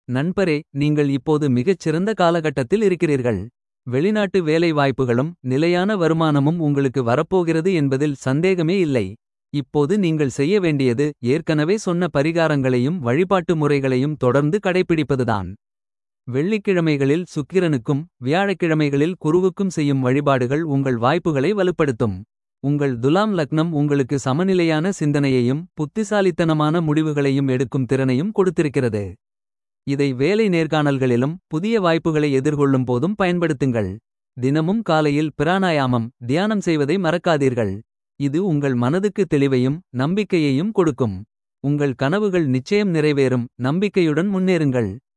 நண்பரே நீங்கள் இப்போது மிகச் சிறந்த காலகட்டத்தில் இருக்கிறீர்கள். வெளிநாட்டு வேலை வாய்ப்புகளும் நிலையான வருமானமும் உங்களுக்கு வரப்போகிறது என்பதில் சந்தேகமே இல்லை. இப்போது நீங்கள் செய்ய வேண்டியது ஏற்கனவே சொன்ன பரிகாரங்களையும் வழிபாட்டு முறைகளையும் தொடர்ந்து கடைப்பிடிப்பதுதான். வெள்ளிக்கிழமைகளில் சுக்கிரனுக்கும் வியாழக்கிழமைகளில் குருவுக்கும் செய்யும் வழிபாடுகள் உங்கள் வாய்ப்புகளை வலுப்படுத்தும். உங்கள் துலாம் லக்னம் உங்களுக்கு சமநிலையான சிந்தனையையும் புத்திசாலித்தனமான முடிவுகளையும் எடுக்கும் திறனையும் கொடுத்திருக்கிறது. இதை வேலை நேர்காணல்களிலும் புதிய வாய்ப்புகளை எதிர்கொள்ளும் போதும் பயன்படுத்துங்கள். தினமும் காலையில் பிராணாயாமம் தியானம் செய்வதை மறக்காதீர்கள். இது உங்கள் மனதுக்கு தெளிவையும் நம்பிக்கையையும் கொடுக்கும். உங்கள் கனவுகள் நிச்சயம் நிறைவேறும் நம்பிக்கையுடன் முன்னேறுங்கள்.